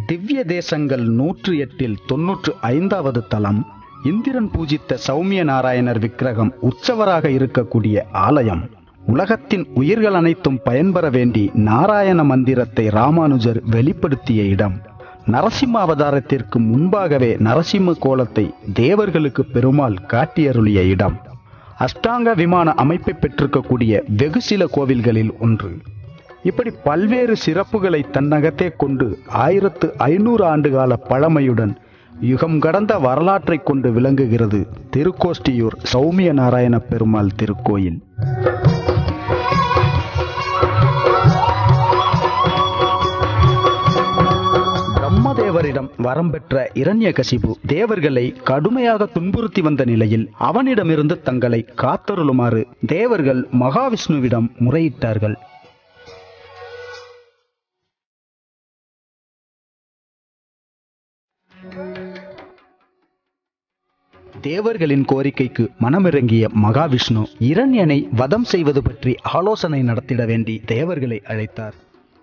திவ்ய தேசங்கள் நூற்று எட்டில் தொன்னூற்று ஐந்தாவது தலம் இந்திரன் பூஜித்த சௌமிய நாராயணர் விக்கிரகம் உற்சவராக இருக்கக்கூடிய ஆலயம் உலகத்தின் உயிர்கள் அனைத்தும் பயன்பெற வேண்டி நாராயண மந்திரத்தை ராமானுஜர் வெளிப்படுத்திய இடம் நரசிம்ம அவதாரத்திற்கு முன்பாகவே நரசிம்ம கோலத்தை தேவர்களுக்கு பெருமாள் காட்டியருளிய இடம் அஷ்டாங்க விமான அமைப்பை பெற்றிருக்கக்கூடிய வெகு சில கோவில்களில் ஒன்று இப்படி பல்வேறு சிறப்புகளை தன்னகத்தே கொண்டு ஆயிரத்து ஐநூறு ஆண்டுகால பழமையுடன் யுகம் கடந்த வரலாற்றை கொண்டு விளங்குகிறது திருக்கோஷ்டியூர் சௌமிய நாராயண பெருமாள் திருக்கோயில் பிரம்மதேவரிடம் வரம் பெற்ற இரண்யகசிபு தேவர்களை கடுமையாக துன்புறுத்தி வந்த நிலையில் அவனிடமிருந்து தங்களை காத்தருளுமாறு தேவர்கள் மகாவிஷ்ணுவிடம் முறையிட்டார்கள் தேவர்களின் கோரிக்கைக்கு மனமிறங்கிய மகாவிஷ்ணு இரண்யனை வதம் செய்வது பற்றி ஆலோசனை நடத்திட வேண்டி தேவர்களை அழைத்தார்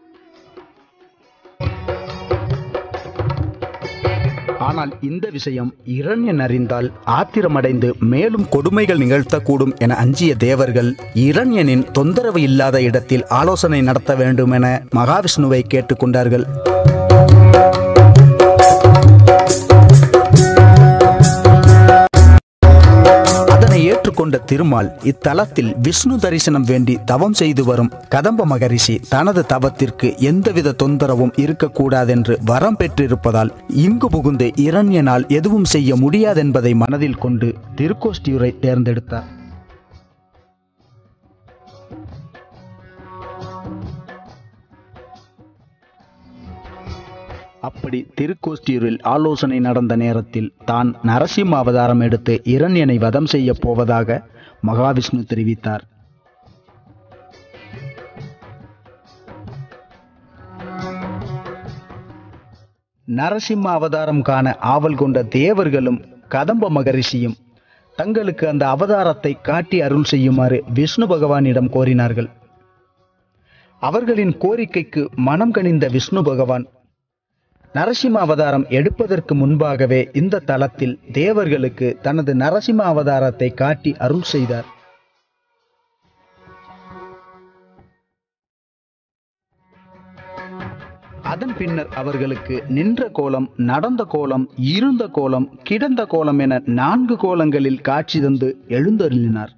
ஆனால் இந்த விஷயம் இரண்யன் அறிந்தால் ஆத்திரமடைந்து மேலும் கொடுமைகள் நிகழ்த்தக்கூடும் என அஞ்சிய தேவர்கள் இரண்யனின் தொந்தரவு இல்லாத இடத்தில் ஆலோசனை நடத்த வேண்டும் என மகாவிஷ்ணுவை கேட்டுக்கொண்டார்கள் அதனை ஏற்றுக்கொண்ட திருமால் இத்தலத்தில் விஷ்ணு தரிசனம் வேண்டி தவம் செய்து வரும் கதம்ப மகரிஷி தனது தவத்திற்கு எந்தவித தொந்தரவும் இருக்கக்கூடாதென்று வரம் பெற்றிருப்பதால் இங்கு புகுந்து இரண்யனால் எதுவும் செய்ய முடியாதென்பதை மனதில் கொண்டு திருக்கோஷ்டியூரை தேர்ந்தெடுத்தார் அப்படி திருக்கோஷ்டியூரில் ஆலோசனை நடந்த நேரத்தில் தான் நரசிம்ம அவதாரம் எடுத்து இரண்யனை வதம் செய்ய போவதாக மகாவிஷ்ணு தெரிவித்தார் நரசிம்ம அவதாரம் காண ஆவல் கொண்ட தேவர்களும் கதம்ப மகரிஷியும் தங்களுக்கு அந்த அவதாரத்தை காட்டி அருள் செய்யுமாறு விஷ்ணு பகவானிடம் கோரினார்கள் அவர்களின் கோரிக்கைக்கு மனம் கனிந்த விஷ்ணு பகவான் நரசிம்ம அவதாரம் எடுப்பதற்கு முன்பாகவே இந்த தலத்தில் தேவர்களுக்கு தனது நரசிம்ம அவதாரத்தை காட்டி அருள் செய்தார் அதன் பின்னர் அவர்களுக்கு நின்ற கோலம் நடந்த கோலம் இருந்த கோலம் கிடந்த கோலம் என நான்கு கோலங்களில் காட்சி தந்து எழுந்தருளினார்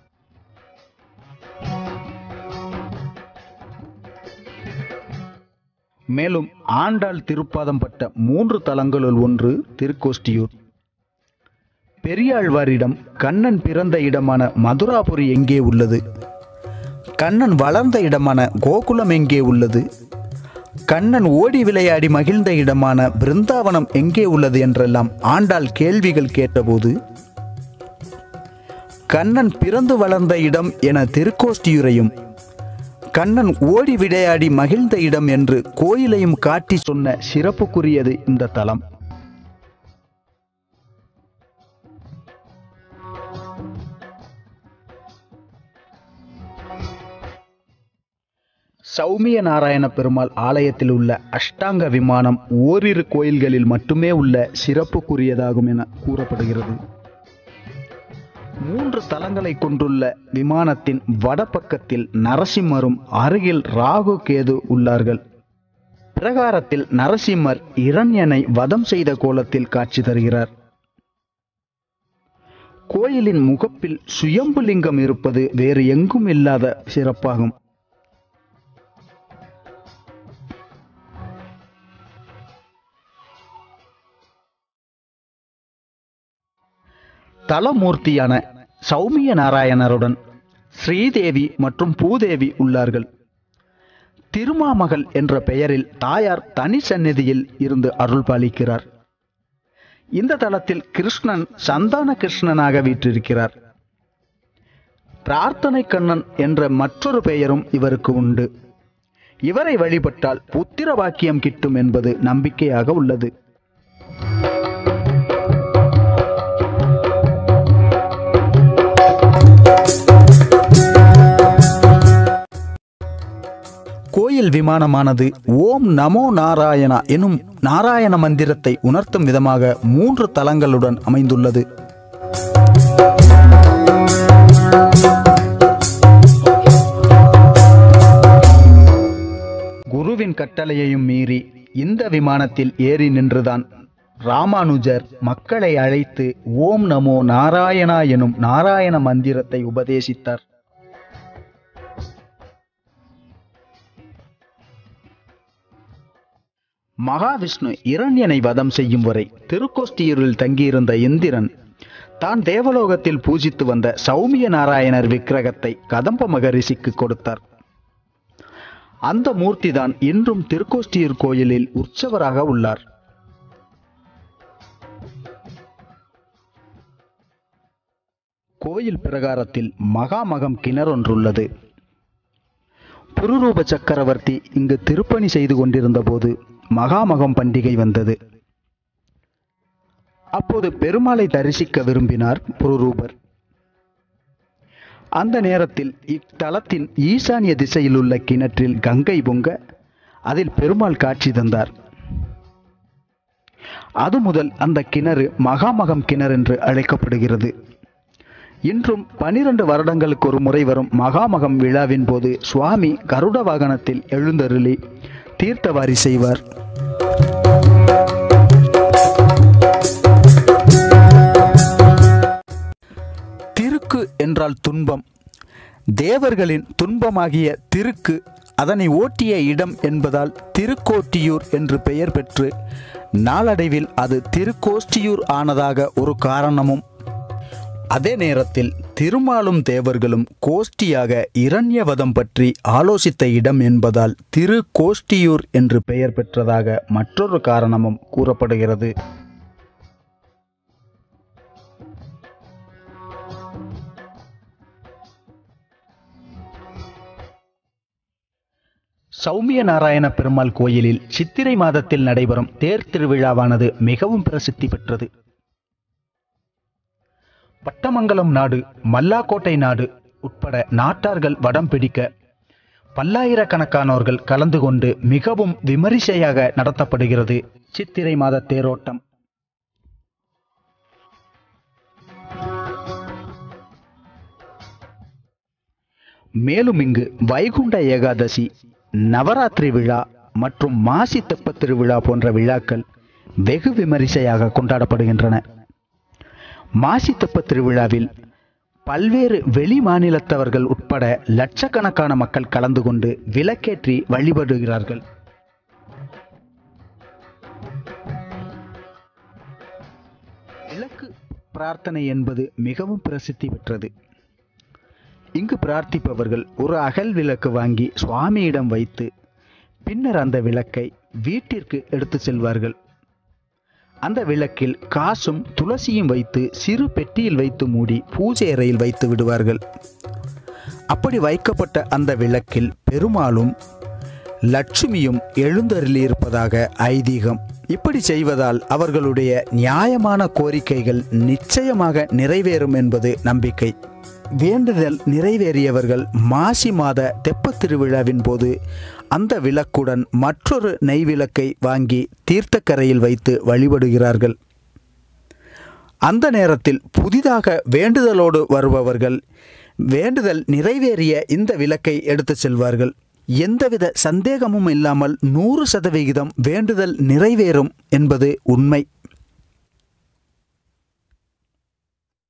மேலும் ஆண்டாள் திருப்பாதம் பட்ட மூன்று தலங்களுள் ஒன்று திருக்கோஷ்டியூர் பெரியாழ்வாரிடம் கண்ணன் பிறந்த இடமான மதுராபுரி எங்கே உள்ளது கண்ணன் வளர்ந்த இடமான கோகுலம் எங்கே உள்ளது கண்ணன் ஓடி விளையாடி மகிழ்ந்த இடமான பிருந்தாவனம் எங்கே உள்ளது என்றெல்லாம் ஆண்டாள் கேள்விகள் கேட்டபோது கண்ணன் பிறந்து வளர்ந்த இடம் என திருக்கோஷ்டியூரையும் கண்ணன் ஓடி விளையாடி மகிழ்ந்த இடம் என்று கோயிலையும் காட்டி சொன்ன சிறப்புக்குரியது இந்த தலம் சௌமிய நாராயண பெருமாள் ஆலயத்தில் உள்ள அஷ்டாங்க விமானம் ஓரிரு கோயில்களில் மட்டுமே உள்ள சிறப்புக்குரியதாகும் என கூறப்படுகிறது மூன்று தலங்களை கொண்டுள்ள விமானத்தின் வடபக்கத்தில் நரசிம்மரும் அருகில் ராகு கேது உள்ளார்கள் பிரகாரத்தில் நரசிம்மர் இரண்யனை வதம் செய்த கோலத்தில் காட்சி தருகிறார் கோயிலின் முகப்பில் சுயம்பு லிங்கம் இருப்பது வேறு எங்கும் இல்லாத சிறப்பாகும் தலமூர்த்தியான சௌமிய நாராயணருடன் ஸ்ரீதேவி மற்றும் பூதேவி உள்ளார்கள் திருமாமகள் என்ற பெயரில் தாயார் தனி சந்நிதியில் இருந்து அருள் பாலிக்கிறார் இந்த தலத்தில் கிருஷ்ணன் சந்தான கிருஷ்ணனாக வீற்றிருக்கிறார் பிரார்த்தனை கண்ணன் என்ற மற்றொரு பெயரும் இவருக்கு உண்டு இவரை வழிபட்டால் புத்திர பாக்கியம் கிட்டும் என்பது நம்பிக்கையாக உள்ளது கோயில் விமானமானது ஓம் நமோ நாராயணா எனும் நாராயண மந்திரத்தை உணர்த்தும் விதமாக மூன்று தலங்களுடன் அமைந்துள்ளது குருவின் கட்டளையையும் மீறி இந்த விமானத்தில் ஏறி நின்றுதான் ராமானுஜர் மக்களை அழைத்து ஓம் நமோ நாராயணா எனும் நாராயண மந்திரத்தை உபதேசித்தார் மகாவிஷ்ணு இரண்யனை வதம் செய்யும் வரை திருக்கோஷ்டியூரில் தங்கியிருந்த இந்திரன் தான் தேவலோகத்தில் பூஜித்து வந்த சௌமிய நாராயணர் விக்கிரகத்தை கதம்ப மகரிஷிக்கு கொடுத்தார் அந்த மூர்த்திதான் இன்றும் திருக்கோஷ்டியூர் கோயிலில் உற்சவராக உள்ளார் கோயில் பிரகாரத்தில் மகாமகம் கிணறொன்றுள்ளது புருரூப சக்கரவர்த்தி இங்கு திருப்பணி செய்து கொண்டிருந்த போது மகாமகம் பண்டிகை வந்தது அப்போது பெருமாளை தரிசிக்க விரும்பினார் புருரூபர் அந்த நேரத்தில் இத்தலத்தின் ஈசானிய திசையில் உள்ள கிணற்றில் கங்கை பொங்க அதில் பெருமாள் காட்சி தந்தார் அது முதல் அந்த கிணறு மகாமகம் கிணறு என்று அழைக்கப்படுகிறது இன்றும் பனிரெண்டு வருடங்களுக்கு ஒரு முறை வரும் மகாமகம் விழாவின் போது சுவாமி கருட வாகனத்தில் எழுந்தருளி தீர்த்தவாரி செய்வார் திருக்கு என்றால் துன்பம் தேவர்களின் துன்பமாகிய திருக்கு அதனை ஓட்டிய இடம் என்பதால் திருக்கோட்டியூர் என்று பெயர் பெற்று நாளடைவில் அது திருக்கோஷ்டியூர் ஆனதாக ஒரு காரணமும் அதே நேரத்தில் திருமாலும் தேவர்களும் கோஷ்டியாக இரண்யவதம் பற்றி ஆலோசித்த இடம் என்பதால் திரு கோஷ்டியூர் என்று பெயர் பெற்றதாக மற்றொரு காரணமும் கூறப்படுகிறது சௌமிய நாராயண பெருமாள் கோயிலில் சித்திரை மாதத்தில் நடைபெறும் தேர் திருவிழாவானது மிகவும் பிரசித்தி பெற்றது பட்டமங்கலம் நாடு மல்லாக்கோட்டை நாடு உட்பட நாட்டார்கள் வடம் பிடிக்க பல்லாயிரக்கணக்கானோர்கள் கலந்து கொண்டு மிகவும் விமரிசையாக நடத்தப்படுகிறது சித்திரை மாத தேரோட்டம் மேலும் இங்கு வைகுண்ட ஏகாதசி நவராத்திரி விழா மற்றும் மாசி தெப்ப திருவிழா போன்ற விழாக்கள் வெகு விமரிசையாக கொண்டாடப்படுகின்றன மாசி தெப்ப திருவிழாவில் பல்வேறு வெளி மாநிலத்தவர்கள் உட்பட லட்சக்கணக்கான மக்கள் கலந்து கொண்டு விளக்கேற்றி வழிபடுகிறார்கள் விளக்கு பிரார்த்தனை என்பது மிகவும் பிரசித்தி பெற்றது இங்கு பிரார்த்திப்பவர்கள் ஒரு அகல் விளக்கு வாங்கி சுவாமியிடம் வைத்து பின்னர் அந்த விளக்கை வீட்டிற்கு எடுத்து செல்வார்கள் அந்த விளக்கில் காசும் துளசியும் வைத்து சிறு பெட்டியில் வைத்து மூடி பூஜை அறையில் வைத்து விடுவார்கள் அப்படி வைக்கப்பட்ட அந்த விளக்கில் பெருமாளும் லட்சுமியும் எழுந்தருளியிருப்பதாக ஐதீகம் இப்படி செய்வதால் அவர்களுடைய நியாயமான கோரிக்கைகள் நிச்சயமாக நிறைவேறும் என்பது நம்பிக்கை வேண்டுதல் நிறைவேறியவர்கள் மாசி மாத தெப்பத் திருவிழாவின் போது அந்த விளக்குடன் மற்றொரு நெய் விளக்கை வாங்கி தீர்த்தக்கரையில் வைத்து வழிபடுகிறார்கள் அந்த நேரத்தில் புதிதாக வேண்டுதலோடு வருபவர்கள் வேண்டுதல் நிறைவேறிய இந்த விளக்கை எடுத்துச் செல்வார்கள் எந்தவித சந்தேகமும் இல்லாமல் நூறு சதவிகிதம் வேண்டுதல் நிறைவேறும் என்பது உண்மை